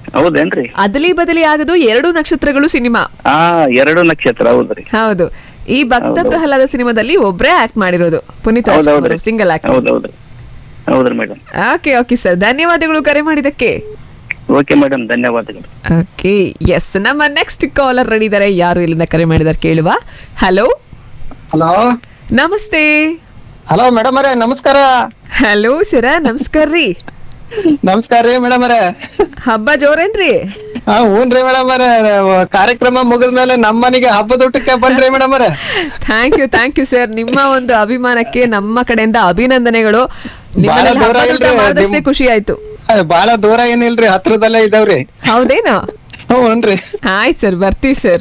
ಹೌದೇನ್ರಿ ಅದಲಿ ಬದಲಿ ಆಗದು ಎರಡು ನಕ್ಷತ್ರಗಳು ಸಿನಿಮಾ ಹಾ ಎರಡು ನಕ್ಷತ್ರ ಹೌದ್ರಿ ಹೌದು ಈ ಭಕ್ತ ಪ್ರಹ್ಲಾದ ಸಿನಿಮಾದಲ್ಲಿ ಒಬ್ರೇ ಆಕ್ಟ್ ಮಾಡಿರೋದು ಪುನೀತ್ ಹೌದೌದ್ರಿ ಸಿಂಗಲ್ ಆಕ್ಟ್ ಹೌದೌದ್ರಿ ಹೌದ್ರಿ ಮೇಡಮ್ ಓಕೆ ಓಕೆ ಸರ್ ಧನ್ಯವಾದಗಳು ಕರೆ ಮಾಡಿದಕ್ಕೆ ಓಕೆ ಮೇಡಮ್ ಧನ್ಯವಾದಗಳು ಓಕೆ ಎಸ್ ನಮ್ಮ ನೆಕ್ಸ್ಟ್ ಕಾಲರ್ ರೆಡಿ ಇದಾರೆ ಯಾರು ಇಲ್ಲಿಂದ ಕರೆ ಮಾಡಿದಾರೆ ಕೇಳುವ ಹಲೋ ಹಲೋ ನಮಸ್ತೆ ಹಲೋ ಮೇಡಮ್ ಅವರೇ ನಮಸ್ಕಾರ ಹಲೋ ಸರ ನಮಸ್ಕಾರ ರೀ ನಮಸ್ಕಾರ ರೀ ಮೇಡಮ್ ಅವರೇ ಹಬ್ಬ ಜೋರೇನ್ರಿ ಹಾ ಹ್ಞೂನ್ರಿ ಮೇಡಮ್ ಅವರೇ ಕಾರ್ಯಕ್ರಮ ಮುಗಿದ್ಮೇಲೆ ನಮ್ಮ ಮನೆಗೆ ಹಬ್ಬದ ಊಟಕ್ಕೆ ಬನ್ರಿ ಮೇಡಮ್ ಅವರೇ thank you thank you sir ನಿಮ್ಮ ಒಂದು ಅಭಿಮಾನಕ್ಕೆ ನಮ್ಮ ಕಡೆಯಿಂದ ಅಭಿನಂದನೆಗಳು ನಿಮ್ಮನೆಲ್ಲ ಬಹಳ ದೂರ ಹಬ್ಬದ ಊಟ ಇಲ್ರಿ, ಮಾಡಿದಷ್ಟೇ ನಿಮ್- ಖುಷಿ ಆಯ್ತು ಅಯ್ಯ, ಬಾಳ ದೂರ ಏನಿಲ್ರಿ ಹತ್ರದಲ್ಲೇ ಇದಾವ್ರಿ ಹೌದೇನು ಹ್ಞೂನ್ರಿ ಆಯ್ತು ಸರ್ ಬರ್ತೀವಿ ಸರ್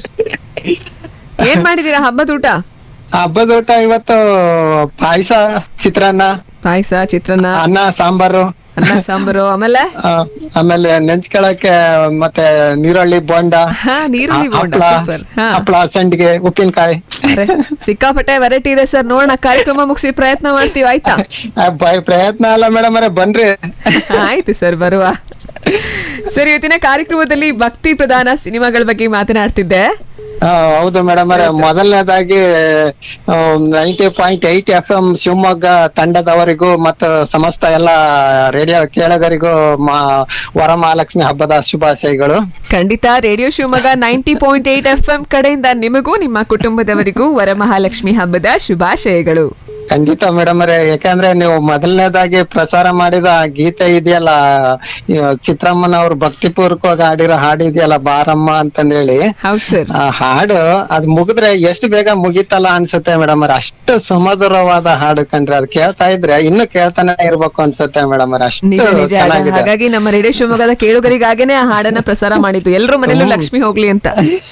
ಏನ್ ಮಾಡಿದೀರಾ ಹಬ್ಬದ ಊಟ ಹಬ್ಬದ ಊಟ ಇವತ್ತು ಪಾಯಸ ಚಿತ್ರಾನ್ನ ಪಾಯಸ ಚಿತ್ರಾನ್ನ ಅನ್ನ ಸಾಂಬಾರು ಅನ್ನ ಸಾಂಬಾರು ಆಮೇಲೆ ಆ, ಆಮೇಲೆ ನೆಂಚ್ಕೊಳಕ್ಕೆ ಮತ್ತೆ ನೀರುಳ್ಳಿ ಬೋಂಡ ಹಾ ನೀರುಳ್ಳಿ ಬೋಂಡ ಹಪ್ಳ ಸೂಪರ್ ಹಾ ಹಪ್ಳ ಸಂಡಿಗೆ ಉಪ್ಪಿನಕಾಯಿ ಅರೆ, ಸಿಕ್ಕಾಪಟ್ಟೆ ವೆರೈಟಿ ಇದೆ ಸರ್ ನೋಡೋಣ ಕಾರ್ಯಕ್ರಮ ಮುಗಿಸಿ ಪ್ರಯತ್ನ ಮಾಡ್ತೀವಿ ಆಯ್ತಾ ಆ, ಬ- ಪ್ರಯತ್ನ ಅಲ್ಲ ಮೇಡಮ್ ಅವರೇ ಬನ್ರಿ ಆಯ್ತು ಸರ್ ಬರುವ ಸರ್ ಇವತ್ತಿನ ಕಾರ್ಯಕ್ರಮದಲ್ಲಿ ಭಕ್ತಿ ಪ್ರಧಾನ ಸಿನಿಮಾಗಳ ಬಗ್ಗೆ ಮಾತನಾಡ್ತಿದ್ದೆ ಆ, ಹೌದು ಮೇಡಮ್ ಅವರೇ ಮೊದಲನೇದಾಗಿ ninety point eight F M Shivamogga ತಂಡದವರಿಗೂ ಮತ್ತು ಸಮಸ್ತ ಎಲ್ಲ ರೇಡಿಯೋ ಕೇಳಗರಿಗೂ ಮಾ ವರಮಹಾಲಕ್ಷ್ಮಿ ಹಬ್ಬದ ಶುಭಾಶಯಗಳು ಖಂಡಿತ radio Shivamogga ninety point eight F M ಕಡೆಯಿಂದ ನಿಮಗೂ ನಿಮ್ಮ ಕುಟುಂಬದವರಿಗೂ ವರಮಹಾಲಕ್ಷ್ಮಿ ಹಬ್ಬದ ಶುಭಾಶಯಗಳು ಖಂಡಿತ ಮೇಡಮ್ ಅವರೇ ಯಾಕಂದ್ರೆ ನೀವು ಮೊದಲನೇದಾಗಿ ಪ್ರಸಾರ ಮಾಡಿದ ಆ ಗೀತೆ ಇದೆಯಲ್ಲ ಈ ಚಿತ್ರಮ್ಮನ ಅವ್ರು ಭಕ್ತಿಪೂರ್ವಕವಾಗಿ ಹಾಡಿರೋ ಹಾಡು ಇದೆಯಲ್ಲ ಬಾರಮ್ಮ ಅಂತಂದೇಳಿ ಹೌದು ಸರ್ ಆ ಹಾಡು ಅದ್ ಮುಗಿದ್ರೆ ಎಷ್ಟು ಬೇಗ ಮುಗಿತಲ್ಲ ಅನ್ಸುತ್ತೆ ಮೇಡಮ್ ಅವ್ರೆ ಅಷ್ಟು ಸುಮಧುರವಾದ ಹಾಡು ಕಂಡ್ರೆ ಅದ್ ಕೇಳ್ತಾ ಇದ್ರೆ ಇನ್ನು ಕೇಳ್ತಾನೆ ಇರ್ಬೇಕು ಅನ್ಸುತ್ತೆ ಮೇಡಮ್ ಅವ್ರೆ ಅಷ್ಟು ನಿಜ ನಿಜ ಅಲ್ಲ. ಚೆನ್ನಾಗಿದೆ ಹಾಗಾಗಿ ನಮ್ಮ ರೇಡಿಯೋ ಶಿವಮೊಗ್ಗದ ಕೇಳುಗರಿಗಾಗೇನೆ ಆ ಹಾಡನ್ನ ಪ್ರಸಾರ ಮಾಡಿದ್ದು ಎಲ್ಲರೂ ಮನೇಲೂ ಲಕ್ಷ್ಮಿ ಹೋಗ್ಲಿ ಅಂತ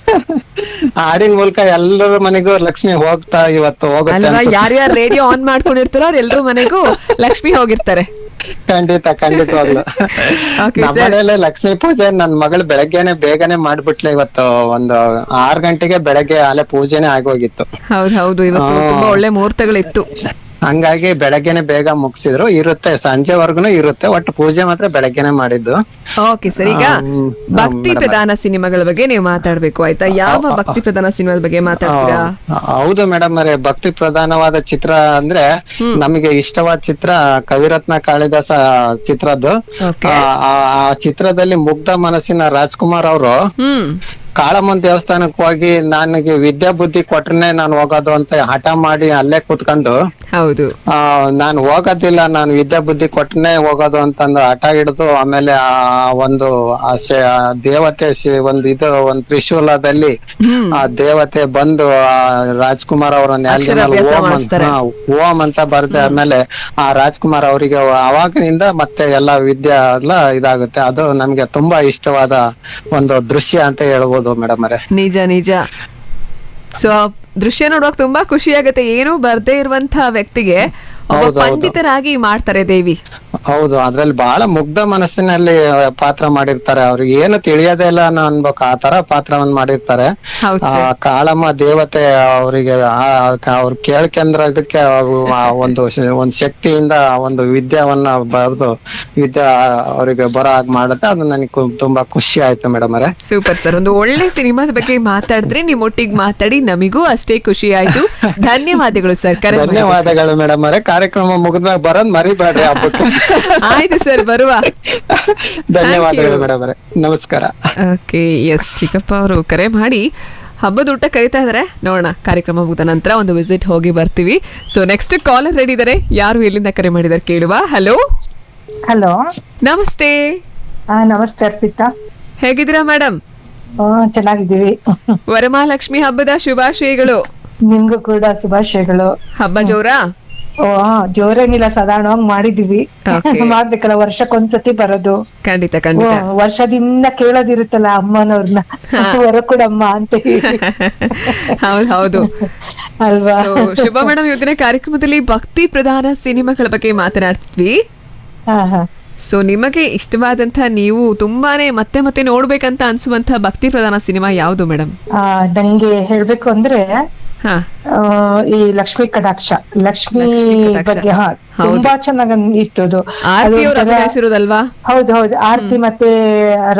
ಹಾಡಿನ ಮೂಲಕ ಎಲ್ಲರ ಮನೆಗೂ ಲಕ್ಷ್ಮಿ ಹೋಗ್ತಾ ಇವತ್ತು ಹೋಗುತ್ತೆ ಅಲ್ವಾ ಅನ್ಸುತ್ತೆ. ಯಾರ್ಯಾರು ರೇಡಿಯೋ ಆನ್ ಮಾಡ್ಕೊಂಡಿರ್ತಾರೋ ಅವ್ರ ಎಲ್ರೂ ಮನೆಗೂ ಲಕ್ಷ್ಮಿ ಹೋಗಿರ್ತಾರೆ ಖಂಡಿತ ಖಂಡಿತವಾಗ್ಲು Okay, ನಮ್ಮ sir. ಮನೇಲಿ ಲಕ್ಷ್ಮೀ ಪೂಜೆ ನನ್ ಮಗಳು ಬೆಳಗ್ಗೆನೆ ಬೇಗನೆ ಮಾಡ್ಬಿಟ್ಲೆ ಇವತ್ತು ಒಂದು ಆರ್ ಗಂಟೆಗೆ ಬೆಳಗ್ಗೆ ಅಲ್ಲೇ ಪೂಜೆನೆ ಆಗೋಗಿತ್ತು ಹೌದು ಹೌದು ಇವತ್ತು ಆ. ತುಂಬಾ ಒಳ್ಳೆ ಮುಹೂರ್ತಗಳಿತ್ತು ಹಂಗಾಗಿ ಬೆಳಗ್ಗೆನೆ ಬೇಗ ಮುಗಿಸಿದ್ರು ಇರುತ್ತೆ ಸಂಜೆವರೆಗೂ ಇರುತ್ತೆ ಒಟ್ಟು ಪೂಜೆ ಮಾತ್ರ ಬೆಳಗ್ಗೆನೆ ಮಾಡಿದ್ದು ಓಕೆ ಸರ್ ಈಗ ಆ, ಹ್ಮ್, ಭಕ್ತಿ madam. ಪ್ರಧಾನ ಸಿನಿಮಾಗಳ ಬಗ್ಗೆ ನೀವು ಮಾತಾಡ್ಬೇಕು ಆಯ್ತಾ ಯಾವ ಭಕ್ತಿ ಪ್ರಧಾನ ಸಿನಿಮಾದ ಬಗ್ಗೆ ಮಾತಾಡ್ತೀರಾ ಆ, ಹೌದು ಮೇಡಮ್ ಅವರೇ ಭಕ್ತಿ ಪ್ರಧಾನವಾದ ಚಿತ್ರ ಅಂದ್ರೆ ನಮಗೆ ಇಷ್ಟವಾದ ಚಿತ್ರ ಕವಿರತ್ನ ಕಾಳಿದಾಸ ಚಿತ್ರದ್ದು Okay. ಆ, ಆ- ಆ ಚಿತ್ರದಲ್ಲಿ ಮುಗ್ಧ ಮನಸ್ಸಿನ ರಾಜ್ಕುಮಾರ್ ಅವರು ಹ್ಮ್ ಕಾಳಮ್ಮನ್ ದೇವಸ್ಥಾನಕ್ಕೆ ಹೋಗಿ ನನಗೆ ವಿದ್ಯಾ ಬುದ್ಧಿ ಕೊಟ್ರೆ ನಾನು ಹೋಗೋದು ಅಂತ ಹಠ ಮಾಡಿ ಅಲ್ಲೇ ಕುತ್ಕೊಂಡು ಹೌದು ಆ ನಾನು ಹೋಗೋದಿಲ್ಲ ನಾನು ವಿದ್ಯಾ ಬುದ್ಧಿ ಕೊಟ್ಟನೆ ಹೋಗೋದು ಅಂತಂದು ಹಠ ಹಿಡಿದು ಆಮೇಲೆ ಆ ಒಂದು ಆ ಶೆ- ಆ ದೇವತೆ ಶೆ- ಒಂದು ಇದು ಒಂದು ತ್ರಿಶೂಲದಲ್ಲಿ ಆ ದೇವತೆ ಬಂದು ಆ ರಾಜ್ಕುಮಾರ್ ಅವರ ನ್ಯಾಲ್ಗೆ ಮೇಲೆ ಅಕ್ಷರಾಭ್ಯಾಸ ಓಂ ಅಂತ ಮಾಡಿಸ್ತಾರೆ. ಹಾ, ಓಂ ಅಂತ ಬರ್ದೆ ಆಮೇಲೆ ಆ ರಾಜ್ಕುಮಾರ್ ಅವರಿಗೆ ಅವಾಗಿನಿಂದ ಮತ್ತೆ ಎಲ್ಲಾ ವಿದ್ಯೆ ಎಲ್ಲ ಇದಾಗುತ್ತೆ ಅದು ನಮ್ಗೆ ತುಂಬಾ ಇಷ್ಟವಾದ ಒಂದು ದೃಶ್ಯ ಅಂತ ಹೇಳ್ಬೋದು ಮೇಡಮ್ ಅವರೇ ನಿಜ ನಿಜ ಸೊ ದೃಶ್ಯ ನೋಡುವಾಗ ತುಂಬಾ ಖುಷಿ ಆಗುತ್ತೆ ಏನು ಬರ್ದೇ ಇರುವಂತಹ ವ್ಯಕ್ತಿಗೆ ಒಬ್ಬ ಹೌದು, ಹೌದು. ಪಂಡಿತರಾಗಿ ಮಾಡ್ತಾರೆ ದೇವಿ ಹೌದು ಅದ್ರಲ್ಲಿ ಬಹಳ ಮುಗ್ಧ ಮನಸ್ಸಿನಲ್ಲಿ ಪಾತ್ರ ಮಾಡಿರ್ತಾರೆ ಅವ್ರಿಗೆ ಏನು ತಿಳಿಯೋದೇ ಇಲ್ಲ ಅನ್ನೋ ಅನ್ಬೇಕು ಆ ತರ ಪಾತ್ರವನ್ನ ಮಾಡಿರ್ತಾರೆ ಹೌದು ಆ ಸರ್ ಕಾಳಮ್ಮ ದೇವತೆ ಅವರಿಗೆ ಅವ್ರು ಕೇಳ್ಕಂದ್ರ ಇದಕ್ಕೆ ಅವು ಆ ಒಂದು ಶ- ಒಂದ್ ಶಕ್ತಿಯಿಂದ ಆ ಒಂದು ವಿದ್ಯಾವನ್ನ ಬರೆದು ವಿದ್ಯಾ ಅವರಿಗೆ ಬರೋ ಹಾಗೆ ಮಾಡುತ್ತೆ ಅದು ನನಗೆ ಕು- ತುಂಬಾ ಖುಷಿ ಆಯ್ತು ಮೇಡಮ್ ಅವರೇ ಸೂಪರ್ ಸರ್ ಒಂದು ಒಳ್ಳೆ ಸಿನಿಮಾದ ಬಗ್ಗೆ ಮಾತಾಡಿದ್ರೆ ನಿಮ್ಮೊಟ್ಟಿಗೆ ಮಾತಾಡಿ ನಮಿಗೂ ಅಷ್ಟೇ ಖುಷಿ ಆಯ್ತು ಧನ್ಯವಾದಗಳು ಸರ್ ಕರೆ ಮಾಡಿದ್ದಕ್ಕೆ. ಧನ್ಯವಾದಗಳು ಮೇಡಮ್ ಅವರೇ ಕಾರ್ಯಕ್ರಮ ಮುಗಿದ್ಮ್ಯಾಗ ಬರೋದ್ ಮರಿಬೇಡ್ರಿ ಹಬ್ಬಕ್ಕೆ ಆಯ್ತು ಸರ್ ಬರುವ ಧನ್ಯವಾದಗಳು ಮೇಡಮ್ ಅವರೇ ನಮಸ್ಕಾರ ಓಕೆ ಎಸ್ ಚಿಕ್ಕಪ್ಪ ಅವರು ಕರೆ ಮಾಡಿ ಹಬ್ಬದ ಊಟ ಕರಿತಾ ಇದಾರೆ ನೋಡೋಣ ಕಾರ್ಯಕ್ರಮ ಮುಗಿದ ನಂತರ ಒಂದು ವಿಸಿಟ್ ಹೋಗಿ ಬರ್ತೀವಿ ಸೊ ನೆಕ್ಸ್ಟ್ ಕಾಲರ್ ರೆಡಿ ಇದಾರೆ ಯಾರು ಎಲ್ಲಿಂದ ಕರೆ ಮಾಡಿದಾರೆ ಕೇಳುವ ಹಲೋ ಹಲೋ ನಮಸ್ತೆ ಹಾ ನಮಸ್ತೆ ಅರ್ಪಿತಾ ಹೇಗಿದ್ದೀರಾ ಮೇಡಮ್ ಹಾ ಚೆನ್ನಾಗಿದ್ದೀವಿ ವರಮಹಾಲಕ್ಷ್ಮಿ ಹಬ್ಬದ ಶುಭಾಶಯಗಳು ನಿಮ್ಗೂ ಕೂಡ ಶುಭಾಶಯಗಳು ಹಬ್ಬ ಜೋರಾ ಓ ಹಾ, ಜೋರೇನಿಲ್ಲ ಸಾಧಾರಣವಾಗಿ ಮಾಡಿದೀವಿ Okay. ಮಾಡ್ಬೇಕಲ್ಲ ವರ್ಷಕ್ಕೊಂದ್ಸತಿ ಬರೋದು ಖಂಡಿತ ಓ, ಖಂಡಿತ ವರ್ಷದಿಂದ ಕೇಳೋದಿರುತ್ತಲ್ಲ ಅಮ್ಮನವ್ರನ್ನ ಹೊರ ಕೊಡಮ್ಮ ಅಂತ ಹೇಳಿ ಹೌದು ಹೌದು ಅಲ್ವಾ So, ಶುಭ ಮೇಡಮ್ ಇವತ್ತಿನ ಕಾರ್ಯಕ್ರಮದಲ್ಲಿ ಭಕ್ತಿ ಪ್ರಧಾನ ಸಿನಿಮಾಗಳ ಬಗ್ಗೆ ಮಾತನಾಡ್ತಿದ್ವಿ ಹಾ ಹಾ ಸೊ ನಿಮಗೆ ಇಷ್ಟವಾದಂತ ನೀವು ತುಂಬಾನೇ ಮತ್ತೆ ಮತ್ತೆ ನೋಡ್ಬೇಕಂತ ಅನ್ಸುವಂತ ಭಕ್ತಿ ಪ್ರಧಾನ ಸಿನಿಮಾ ಯಾವುದು ಮೇಡಮ್ ಆ, ನಂಗೆ ಹೇಳ್ಬೇಕು ಅಂದ್ರೆ ಹಾ ಆ, ಈ ಲಕ್ಷ್ಮೀ ಕಟಾಕ್ಷ ಲಕ್ಷ್ಮಿ ಲಕ್ಷ್ಮೀ ಕಟಾಕ್ಷ. ಬಗ್ಗೆ ಹಾ ಹೌದು. ತುಂಬಾ ಚೆನ್ನಾಗಿ ಇತ್ತು ಅದು ಆರ್ತಿ ಅದು ಅವರು ಒಂಥರ- ಅಭಿನಯಿಸಿರೋದಲ್ವಾ ಹೌದು ಹೌದು ಆರ್ತಿ ಮತ್ತೆ